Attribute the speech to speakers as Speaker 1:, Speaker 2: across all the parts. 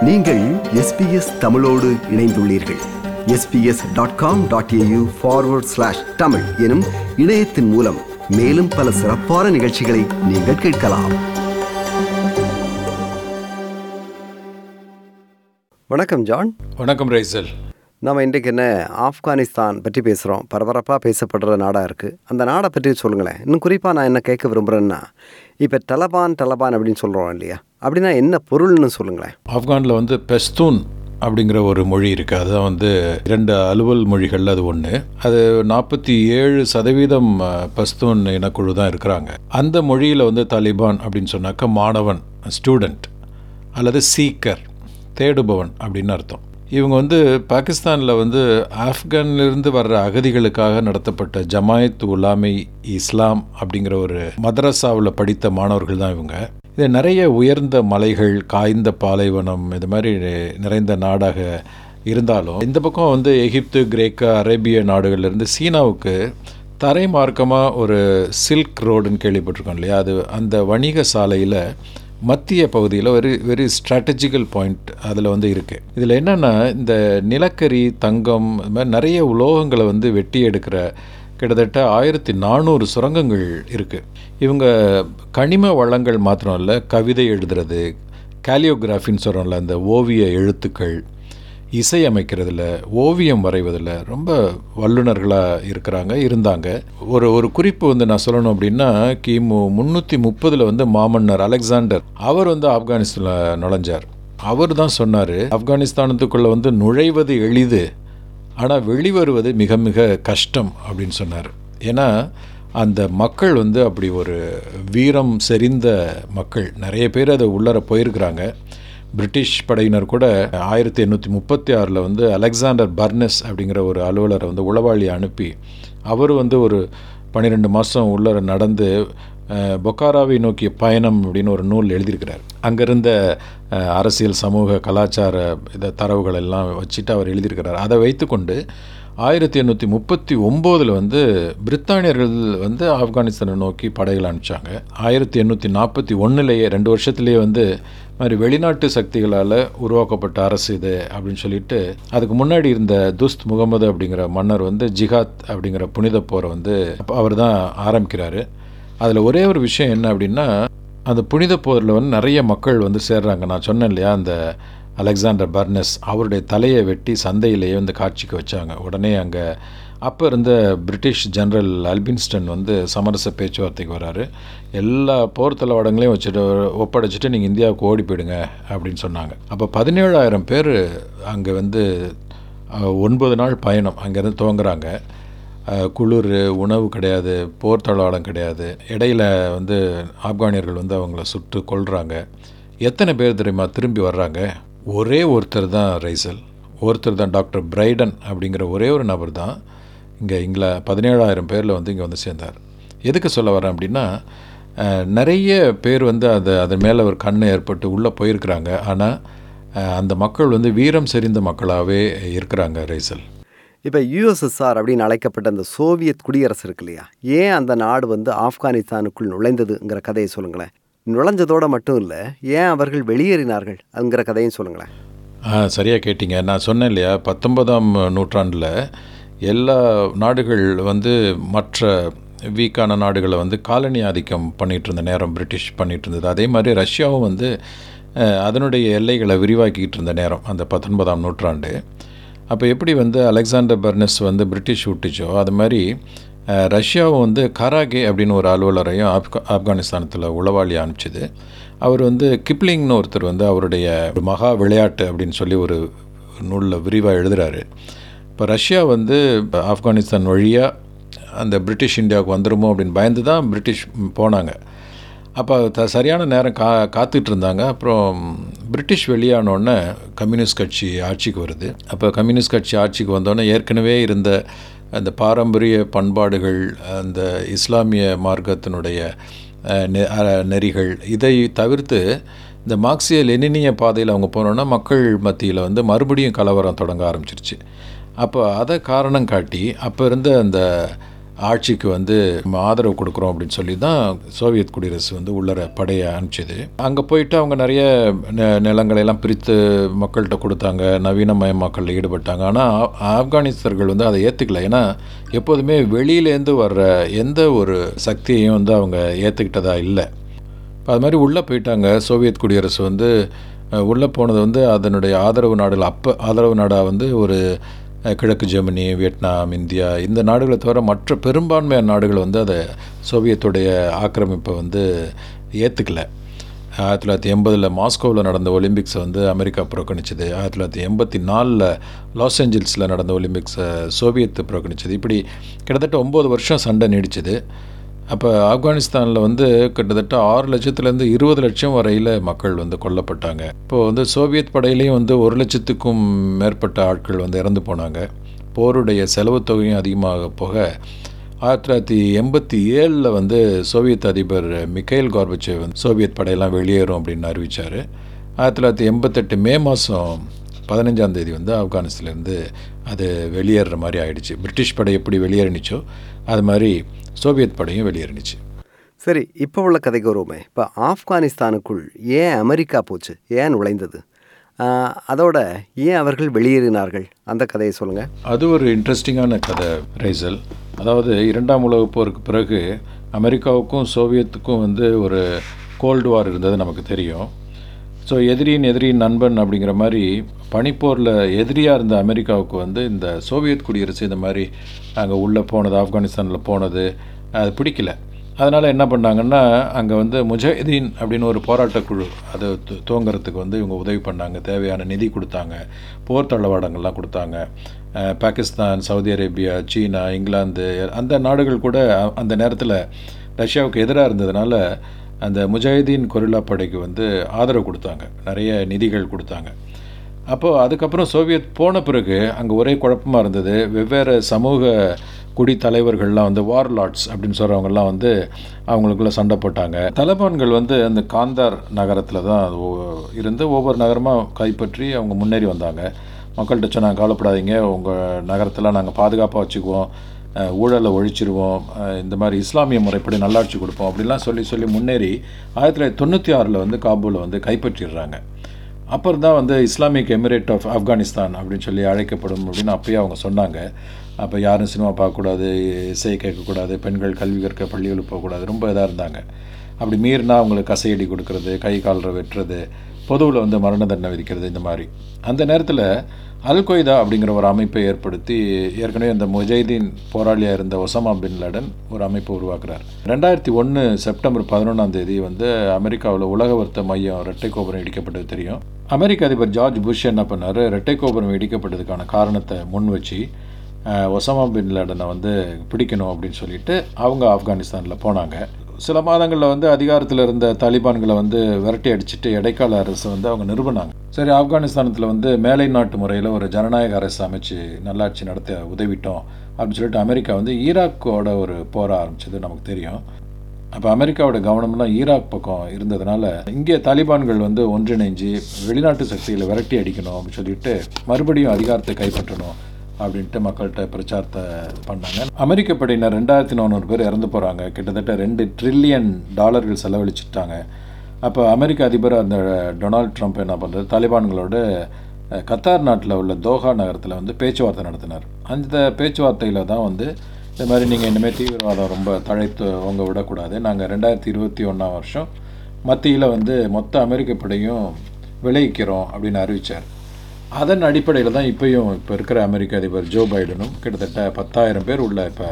Speaker 1: நீங்கள் எஸ்பிஎஸ் தமிழோடு இணைந்துள்ளீர்கள் S B S dot com dot A U forward slash Tamil எனும் இணையத்தின் மூலம் மேலும் பல சிறப்பான நிகழ்ச்சிகளை நீங்கள் கேட்கலாம் வணக்கம் ஜான்
Speaker 2: வணக்கம் ரைசல்
Speaker 1: நம்ம இன்றைக்கு என்ன ஆப்கானிஸ்தான் பற்றி பேசுகிறோம் பரபரப்பாக பேசப்படுற நாடாக இருக்குது அந்த நாடை பற்றி சொல்லுங்களேன் இன்னும் குறிப்பாக நான் என்ன கேட்க விரும்புகிறேன்னா இப்போ தலபான் தலபான் அப்படின்னு சொல்கிறோம் இல்லையா அப்படின்னா என்ன பொருள்னு சொல்லுங்களேன்
Speaker 2: ஆப்கானில் வந்து பெஸ்தூன் அப்படிங்கிற ஒரு மொழி இருக்குது அதுதான் வந்து இரண்டு அலுவல் மொழிகள் அது ஒன்று அது நாற்பத்தி ஏழு சதவீதம் அஹ், பஸ்தூன் இனக்குழு தான் இருக்கிறாங்க அந்த மொழியில் வந்து தாலிபான் அப்படின்னு சொன்னாக்கா மாணவன் ஸ்டூடெண்ட் அல்லது சீக்கர் தேடுபவன் அப்படின்னு அர்த்தம் இவங்க வந்து பாகிஸ்தானில் வந்து ஆப்கானிலிருந்து வர்ற அகதிகளுக்காக நடத்தப்பட்ட ஜமாயத் உலாமை இஸ்லாம் அப்படிங்கிற ஒரு மதரசாவில் படித்த மாணவர்கள் தான் இவங்க இது நிறைய உயர்ந்த மலைகள் காய்ந்த பாலைவனம் இது மாதிரி நிறைந்த நாடாக இருந்தாலும் இந்த பக்கம் வந்து எகிப்து கிரேக்க அரேபிய நாடுகள்லேருந்து சீனாவுக்கு தரை மார்க்கமாக ஒரு சில்க் ரோடுன்னு கேள்விப்பட்டிருக்கோம் இல்லையா அது அந்த வணிக சாலையில் மத்திய பகுதியில் ஒரு வெரி ஸ்ட்ராட்டஜிக்கல் பாயிண்ட் அதில் வந்து இருக்குது இதில் என்னென்னா இந்த நிலக்கரி தங்கம் இது மாதிரி நிறைய உலோகங்களை வந்து வெட்டி எடுக்கிற கிட்டத்தட்ட ஆயிரத்தி நானூறு சுரங்கங்கள் இருக்குது இவங்க கனிம வளங்கள் மாத்திரம் இல்லை கவிதை எழுதுறது கேலியோகிராஃபின்னு சொல்கிறோம்ல அந்த ஓவிய எழுத்துக்கள் இசை அமைக்கிறதுல ஓவியம் வரைவதில் ரொம்ப வல்லுநர்களாக இருக்கிறாங்க இருந்தாங்க ஒரு ஒரு குறிப்பு வந்து நான் சொல்லணும் அப்படின்னா கிமு முந்நூற்றி முப்பதில் வந்து மாமன்னர் அலெக்சாண்டர் அவர் வந்து ஆப்கானிஸ்தானில் நுழைஞ்சார் அவர் தான் சொன்னார் ஆப்கானிஸ்தானத்துக்குள்ளே வந்து நுழைவது எளிது ஆனால் வெளிவருவது மிக மிக கஷ்டம் அப்படின்னு சொன்னார் ஏன்னா அந்த மக்கள் வந்து அப்படி ஒரு வீரம் செறிந்த மக்கள் நிறைய பேர் அதை உள்ளர போயிருக்கிறாங்க பிரிட்டிஷ் படையினர் கூட ஆயிரத்தி எண்ணூற்றி முப்பத்தி ஆறில் வந்து அலெக்சாண்டர் பர்னஸ் அப்படிங்கிற ஒரு அலுவலரை வந்து உளவாளி அனுப்பி அவர் வந்து ஒரு பன்னிரெண்டு மாதம் உள்ளர நடந்து அஹ், பொக்காராவை நோக்கிய பயணம் அப்படின்னு ஒரு நூல் எழுதியிருக்கிறார் அங்கிருந்த அஹ், அரசியல் சமூக கலாச்சார இத தரவுகள் எல்லாம் வச்சுட்டு அவர் எழுதியிருக்கிறார் அதை வைத்துக்கொண்டு ஆயிரத்தி எண்ணூற்றி முப்பத்தி ஒம்போதில் வந்து பிரித்தானியர்கள் வந்து ஆப்கானிஸ்தானை நோக்கி படைகள் அனுப்பிச்சாங்க ஆயிரத்தி எண்ணூற்றி நாற்பத்தி ஒன்றுலேயே ரெண்டு வருஷத்துலேயே வந்து மாதிரி வெளிநாட்டு சக்திகளால் உருவாக்கப்பட்ட அரசு இது அப்படின்னு சொல்லிட்டு அதுக்கு முன்னாடி இருந்த துஸ்த் முகமது அப்படிங்கிற மன்னர் வந்து ஜிஹாத் அப்படிங்கிற புனித போரை வந்து அவர் தான் ஆரம்பிக்கிறாரு அதில் ஒரே ஒரு விஷயம் என்ன அப்படின்னா அந்த புனித போரில் வந்து நிறைய மக்கள் வந்து சேர்றாங்க நான் சொன்னேன் இல்லையா அந்த அலெக்சாண்டர் பர்னஸ் அவருடைய தலையை வெட்டி சந்தையிலேயே வந்து காட்சிக்கு வச்சாங்க உடனே அங்கே அப்போ இருந்த பிரிட்டிஷ் ஜெனரல் அல்பின்ஸ்டன் வந்து சமரச பேச்சுவார்த்தைக்கு வராரு எல்லா போர் தளவாடங்களையும் வச்சுட்டு ஒப்படைச்சிட்டு நீங்கள் இந்தியாவுக்கு ஓடி போயிடுங்க அப்படின்னு சொன்னாங்க அப்போ பதினேழாயிரம் பேர் அங்கே வந்து அஹ், ஒன்பது நாள் பயணம் அங்கேருந்து துவங்குறாங்க அஹ், குளிர் உணவு கிடையாது போர் தளவாடம் கிடையாது இடையில வந்து ஆப்கானியர்கள் வந்து அவங்கள சுட்டு கொல்றாங்க எத்தனை பேர் தெரியுமா திரும்பி வர்றாங்க ஒரே ஒருத்தர் தான் ரைசல் ஒருத்தர் தான் டாக்டர் பிரைடன் அப்படிங்கிற ஒரே ஒரு நபர் தான் இங்கே இங்கில பதினேழாயிரம் பேரில் வந்து இங்கே வந்து சேர்ந்தார் எதுக்கு சொல்ல வரேன் அப்படின்னா அஹ், நிறைய பேர் வந்து அது அதன் மேலே ஒரு கண் ஏற்பட்டு உள்ளே போயிருக்கிறாங்க ஆனால் அந்த மக்கள் வந்து வீரம் செறிந்த மக்களாகவே இருக்கிறாங்க ரைசல்
Speaker 1: இப்போ யுஎஸ்எஸ்ஆர் அப்படின்னு அழைக்கப்பட்ட அந்த சோவியத் குடியரசு இருக்கு இல்லையா ஏன் அந்த நாடு வந்து ஆப்கானிஸ்தானுக்குள் நுழைந்ததுங்கிற கதையை சொல்லுங்களேன் நுழைஞ்சதோட மட்டும் இல்லை ஏன் அவர்கள் வெளியேறினார்கள் அதுங்கிற கதையும் சொல்லுங்களேன்
Speaker 2: ஆ சரியாக கேட்டிங்க நான் சொன்னேன் இல்லையா பத்தொன்பதாம் நூற்றாண்டில் எல்லா நாடுகள் வந்து மற்ற வீக்கான நாடுகளை வந்து காலனி ஆதிக்கம் பண்ணிகிட்டு இருந்த நேரம் பிரிட்டிஷ் பண்ணிகிட்டு இருந்தது அதே மாதிரி ரஷ்யாவும் வந்து அஹ், அதனுடைய எல்லைகளை விரிவாக்கிட்டு இருந்த நேரம் அந்த பத்தொன்பதாம் நூற்றாண்டு அப்போ எப்படி வந்து அலெக்சாண்டர் பர்னஸ் வந்து பிரிட்டிஷ் விட்டுச்சோ அது மாதிரி அஹ், ரஷ்யாவும் வந்து கராகே அப்படின்னு ஒரு அலுவலரையும் ஆப்கா ஆப்கானிஸ்தானத்தில் உளவாளி அனுப்பிச்சிது அவர் வந்து கிப்ளிங்னு ஒருத்தர் வந்து அவருடைய ஒரு மகா விளையாட்டு அப்படின்னு சொல்லி ஒரு நூலில் விரிவாக எழுதுறாரு இப்போ ரஷ்யா வந்து ஆப்கானிஸ்தான் வழியாக அந்த பிரிட்டிஷ் இந்தியாவுக்கு வந்துருமோ அப்படின்னு பயந்து தான் பிரிட்டிஷ் போனாங்க அப்போ த சரியான நேரம் கா காத்துட்டு இருந்தாங்க அப்புறம் பிரிட்டிஷ் வெளியானோடனே கம்யூனிஸ்ட் கட்சி ஆட்சிக்கு வருது அப்போ கம்யூனிஸ்ட் கட்சி ஆட்சிக்கு வந்தோடனே ஏற்கனவே இருந்த அந்த பாரம்பரிய பண்பாடுகள் அந்த இஸ்லாமிய மார்க்கத்தினுடைய அஹ், நெ- அஹ், நெறிகள் இதை தவிர்த்து இந்த மார்க்சிய லெனினிய பாதையில் அவங்க போனோன்னா மக்கள் மத்தியில் வந்து மறுபடியும் கலவரம் தொடங்க ஆரம்பிச்சிருச்சு அப்போ அதை காரணம் காட்டி அப்போ இருந்த அந்த ஆட்சிக்கு வந்து நம்ம ஆதரவு கொடுக்குறோம் அப்படின்னு சொல்லி தான் சோவியத் குடியரசு வந்து உள்ளர படையை அனுப்பிச்சிது அங்கே போயிட்டு அவங்க நிறைய ந- நிலங்களை எல்லாம் பிரித்து மக்கள்கிட்ட கொடுத்தாங்க நவீனமயமாக்கலில் ஈடுபட்டாங்க ஆனால் ஆப்கானிஸ்தர்கள் வந்து அதை ஏற்றுக்கல ஏன்னா எப்போதுமே வெளியிலேருந்து வர்ற எந்த ஒரு சக்தியையும் வந்து அவங்க ஏற்றுக்கிட்டதா இல்லை இப்போ அது மாதிரி உள்ளே போயிட்டாங்க சோவியத் குடியரசு வந்து அஹ், உள்ளே போனது வந்து அதனுடைய ஆதரவு நாடுகள் அப்போ ஆதரவு நாடாக வந்து ஒரு அஹ், கிழக்கு ஜெர்மனி வியட்நாம் இந்தியா இந்த நாடுகளை தவிர மற்ற பெரும்பான்மையான நாடுகள் வந்து அதை சோவியத்துடைய ஆக்கிரமிப்பை வந்து ஏற்றுக்கல ஆயிரத்தி தொள்ளாயிரத்தி எண்பதில் மாஸ்கோவில் நடந்த ஒலிம்பிக்ஸை வந்து அமெரிக்கா புறக்கணிச்சது ஆயிரத்தி தொள்ளாயிரத்தி எண்பத்தி நாலில் லாஸ் ஏஞ்சல்ஸில் நடந்த ஒலிம்பிக்ஸை சோவியத்து புறக்கணிச்சது இப்படி கிட்டத்தட்ட ஒம்பது வருஷம் சண்டை நீடிச்சது அப்போ ஆப்கானிஸ்தானில் வந்து கிட்டத்தட்ட ஆறு லட்சத்துலேருந்து இருபது லட்சம் வரையில் மக்கள் வந்து கொல்லப்பட்டாங்க இப்போது வந்து சோவியத் படையிலையும் வந்து ஒரு லட்சத்துக்கும் மேற்பட்ட ஆட்கள் வந்து இறந்து போனாங்க போருடைய செலவுத் தொகையும் அதிகமாக போக ஆயிரத்தி தொள்ளாயிரத்தி எண்பத்தி ஏழில் வந்து சோவியத் அதிபர் மிக்கைல் கார்பச்சேவ் வந்து சோவியத் படையெல்லாம் வெளியேறும் அப்படின்னு அறிவித்தார் ஆயிரத்தி தொள்ளாயிரத்தி எண்பத்தெட்டு மே மாதம் பதினஞ்சாம் தேதி வந்து ஆப்கானிஸ்தான்லேருந்து அது வெளியேறுற மாதிரி ஆயிடுச்சு பிரிட்டிஷ் படை எப்படி வெளியேறினுச்சோ அது மாதிரி சோவியத் படையும் வெளியேறினுச்சு
Speaker 1: சரி இப்போ உள்ள கதைக்கு வருவோமே இப்போ ஆப்கானிஸ்தானுக்குள் ஏன் அமெரிக்கா போச்சு ஏன் நுழைந்தது ஆஹ், அதோட ஏன் அவர்கள் வெளியேறினார்கள் அந்த கதையை சொல்லுங்கள்
Speaker 2: அது ஒரு இன்ட்ரெஸ்டிங்கான கதை ரைசல் அதாவது இரண்டாம் உலகப் போருக்கு பிறகு அமெரிக்காவுக்கும் சோவியத்துக்கும் வந்து ஒரு கோல்டு வார் இருந்தது நமக்கு தெரியும் ஸோ எதிரியின் எதிரியின் நண்பன் அப்படிங்கிற மாதிரி பனிப்போரில் எதிரியாக இருந்த அமெரிக்காவுக்கு வந்து இந்த சோவியத் குடியரசு இந்த மாதிரி அங்கே உள்ளே போனது ஆப்கானிஸ்தானில் போனது அது பிடிக்கல அதனால் என்ன பண்ணாங்கன்னா அங்கே வந்து முஜாஹிதீன் அப்படின்னு ஒரு போராட்டக் குழு அது து- துவங்கறதுக்கு வந்து இவங்க உதவி பண்ணாங்க தேவையான நிதி கொடுத்தாங்க போர் தளவாடங்கள்லாம் கொடுத்தாங்க அஹ், பாகிஸ்தான் சவுதி அரேபியா சீனா இங்கிலாந்து அந்த நாடுகள் கூட அ- அந்த நேரத்தில் ரஷ்யாவுக்கு எதிராக இருந்ததுனால அந்த முஜாஹிதீன் கொரில்லா படைக்கு வந்து ஆதரவு கொடுத்தாங்க நிறைய நிதிகள் கொடுத்தாங்க அப்போது அதுக்கப்புறம் சோவியத் போன பிறகு அங்கே ஒரே குழப்பமாக இருந்தது வெவ்வேறு சமூக குடி தலைவர்கள்லாம் வந்து வார்லாட்ஸ் அப்படின்னு சொல்கிறவங்கலாம் வந்து அவங்களுக்குள்ள சண்டை போட்டாங்க தலபான்கள் வந்து அந்த காந்தார் நகரத்தில் தான் அது ஒ- இருந்து ஒவ்வொரு நகரமாக கைப்பற்றி அவங்க முன்னேறி வந்தாங்க மக்கள்கிட்ட சொன்னாங்க கவலைப்படாதீங்க உங்கள் நகரத்தில் நாங்கள் பாதுகாப்பாக வச்சுக்குவோம் அஹ், ஊழலை ஒழிச்சிருவோம் அஹ், இந்த மாதிரி இஸ்லாமிய முறைப்படி நல்லாட்சி கொடுப்போம் அப்படிலாம் சொல்லி சொல்லி முன்னேறி ஆயிரத்தி தொள்ளாயிரத்தி தொண்ணூற்றி ஆறில் வந்து காபூலை வந்து கைப்பற்றிடுறாங்க அப்புறம் தான் வந்து இஸ்லாமிக் எமிரேட் ஆஃப் ஆப்கானிஸ்தான் அப்படின்னு சொல்லி அழைக்கப்படும் அப்படின்னு அப்பயே அவங்க சொன்னாங்க அப்போ யாரும் சினிமா பார்க்கக்கூடாது இசை கேட்கக்கூடாது பெண்கள் கல்வி கற்க பள்ளிகளுக்கு போகக்கூடாது ரொம்ப இதாக இருந்தாங்க அப்படி மீறினா அவங்களுக்கு கசையடி கொடுக்கறது கை கால்ற வெட்டுறது பொதுவில் வந்து மரண தண்டனை விதிக்கிறது இந்த மாதிரி அந்த நேரத்தில் அல் கொய்தா அப்படிங்கிற ஒரு அமைப்பை ஏற்படுத்தி ஏற்கனவே அந்த முஜைதீன் போராளியாக இருந்த ஒசாமா பின் லேடன் ஒரு அமைப்பை உருவாக்குறார் ரெண்டாயிரத்தி ஒன்று செப்டம்பர் பதினொன்றாம் தேதி வந்து அமெரிக்காவில் உலக வர்த்த மையம் இரட்டை கோபுரம் இடிக்கப்பட்டது தெரியும் அமெரிக்க அதிபர் ஜார்ஜ் புஷ் என்ன பண்ணார் இரட்டை கோபுரம் இடிக்கப்பட்டதுக்கான காரணத்தை முன் வச்சு அஹ், ஒசாமா பின் லேடனை வந்து பிடிக்கணும் அப்படின்னு சொல்லிட்டு அவங்க ஆப்கானிஸ்தானில் போனாங்க சில மாதங்களில் வந்து அதிகாரத்தில் இருந்த தாலிபான்களை வந்து விரட்டி அடிச்சுட்டு இடைக்கால அரசை வந்து அவங்க நிறுவனாங்க சரி ஆப்கானிஸ்தானத்தில் வந்து மேலை நாட்டு முறையில் ஒரு ஜனநாயக அரசு அமைச்சு நல்லாட்சி நடத்த உதவிட்டோம் அப்படின்னு சொல்லிட்டு அமெரிக்கா வந்து ஈராக்கோட ஒரு போர ஆரம்பிச்சது நமக்கு தெரியும் அப்போ அமெரிக்காவோட கவனம்லாம் ஈராக் பக்கம் இருந்ததுனால இங்கே தாலிபான்கள் வந்து ஒன்றிணைஞ்சு வெளிநாட்டு சக்திகளை விரட்டி அடிக்கணும் அப்படின்னு சொல்லிட்டு மறுபடியும் அதிகாரத்தை கைப்பற்றணும் அப்படின்ட்டு மக்கள்கிட்ட பிரச்சாரத்தை பண்ணாங்க அமெரிக்க படையினர் ரெண்டாயிரத்தி நானூறு பேர் இறந்து போகிறாங்க கிட்டத்தட்ட ரெண்டு ட்ரில்லியன் டாலர்கள் செலவழிச்சிட்டாங்க அப்போ அமெரிக்க அதிபர் அந்த டொனால்ட் ட்ரம்ப் என்ன பண்ணுறது தாலிபான்களோட அஹ், கத்தார் நாட்டில் உள்ள தோஹா நகரத்தில் வந்து பேச்சுவார்த்தை நடத்தினார் அந்த பேச்சுவார்த்தையில் தான் வந்து இந்த மாதிரி நீங்கள் இனிமேல் தீவிரவாதம் ரொம்ப தழைத்து அவங்க விடக்கூடாது நாங்கள் ரெண்டாயிரத்தி இருபத்தி ஒன்றாம் வருஷம் மத்தியில் வந்து மொத்த அமெரிக்க படையும் விளைவிக்கிறோம் அப்படின்னு அறிவித்தார் அதன் அடிப்படையில் தான் இப்பயும் இப்போ இருக்கிற அமெரிக்க அதிபர் ஜோ பைடனும் கிட்டத்தட்ட பத்தாயிரம் பேர் உள்ள இப்போ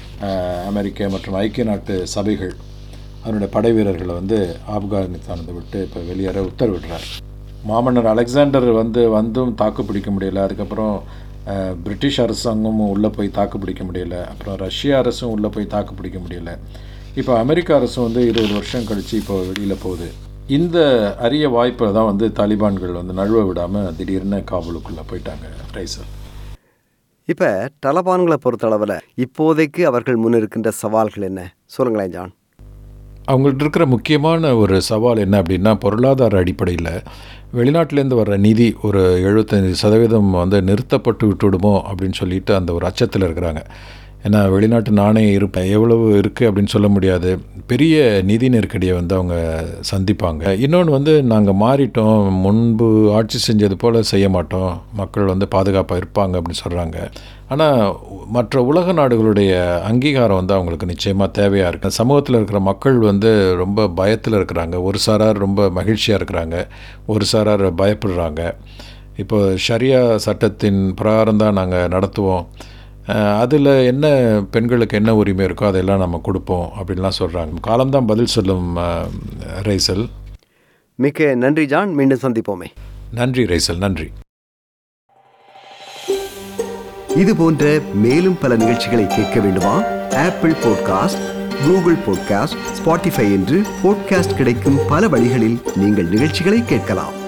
Speaker 2: அமெரிக்க மற்றும் ஐக்கிய நாட்டு சபைகள் அதனுடைய படை வீரர்களை வந்து ஆப்கானிஸ்தானத்தை விட்டு இப்போ வெளியேற உத்தரவிடுறார் மாமன்னர் அலெக்சாண்டர் வந்து வந்தும் தாக்கு பிடிக்க முடியல அதுக்கப்புறம் அஹ், பிரிட்டிஷ் அரசாங்கமும் உள்ளே போய் தாக்கு பிடிக்க முடியல அப்புறம் ரஷ்ய அரசும் உள்ளே போய் தாக்கு பிடிக்க முடியல இப்போ அமெரிக்க அரசும் வந்து இருபது வருஷம் கழித்து இப்போ வெளியில் போகுது இந்த அரிய வாய்ப்பை தான் வந்து தாலிபான்கள் வந்து நழுவ விடாமல் திடீர்னு காபூலுக்குள்ளே போயிட்டாங்க ரைசல்
Speaker 1: இப்போ தலபான்களை பொறுத்தளவில் இப்போதைக்கு அவர்கள் முன்னிருக்கின்ற சவால்கள் என்ன சொல்லுங்களேன் ஜான்
Speaker 2: அவங்கள்ட்ட இருக்கிற முக்கியமான ஒரு சவால் என்ன அப்படின்னா பொருளாதார அடிப்படையில் வெளிநாட்டிலேருந்து வர்ற நிதி ஒரு எழுபத்தஞ்சி சதவீதம் வந்து நிறுத்தப்பட்டு விட்டுடுமோ அப்படின்னு சொல்லிட்டு அந்த ஒரு அச்சத்தில் இருக்கிறாங்க ஏன்னா வெளிநாட்டு நாணய இருப்பு எவ்வளவு இருக்குது அப்படின்னு சொல்ல முடியாது பெரிய நிதி நெருக்கடியை வந்து அவங்க சந்திப்பாங்க இன்னொன்று வந்து நாங்கள் மாறிட்டோம் முன்பு ஆட்சி செஞ்சது போல் செய்ய மாட்டோம் மக்கள் வந்து பாதுகாப்பாக இருப்பாங்க அப்படின்னு சொல்கிறாங்க ஆனால் மற்ற உலக நாடுகளுடைய அங்கீகாரம் வந்து அவங்களுக்கு நிச்சயமாக தேவையாக இருக்குது சமூகத்தில் இருக்கிற மக்கள் வந்து ரொம்ப பயத்தில் இருக்கிறாங்க ஒரு சாரார் ரொம்ப மகிழ்ச்சியாக இருக்கிறாங்க ஒரு சாரார் பயப்படுறாங்க இப்போ ஷரியா சட்டத்தின் பிரகாரம் தான் நாங்கள் நடத்துவோம் அதில் என்ன பெண்களுக்கு என்ன உரிமை இருக்கோ அதெல்லாம் நம்ம கொடுப்போம் அப்படின்லாம் சொல்கிறாங்க காலம்தான் பதில் சொல்லும் அஹ், ரைசல்
Speaker 1: மிக்க நன்றி ஜான் மீண்டும் சந்திப்போமே
Speaker 2: நன்றி ரைசல் நன்றி
Speaker 1: இது போன்ற மேலும் பல நிகழ்ச்சிகளை கேட்க வேண்டுமா Apple podcast Google podcast Spotify என்று பாட்காஸ்ட் கிடைக்கும் பல வழிகளில் நீங்கள் நிகழ்ச்சிகளை கேட்கலாம்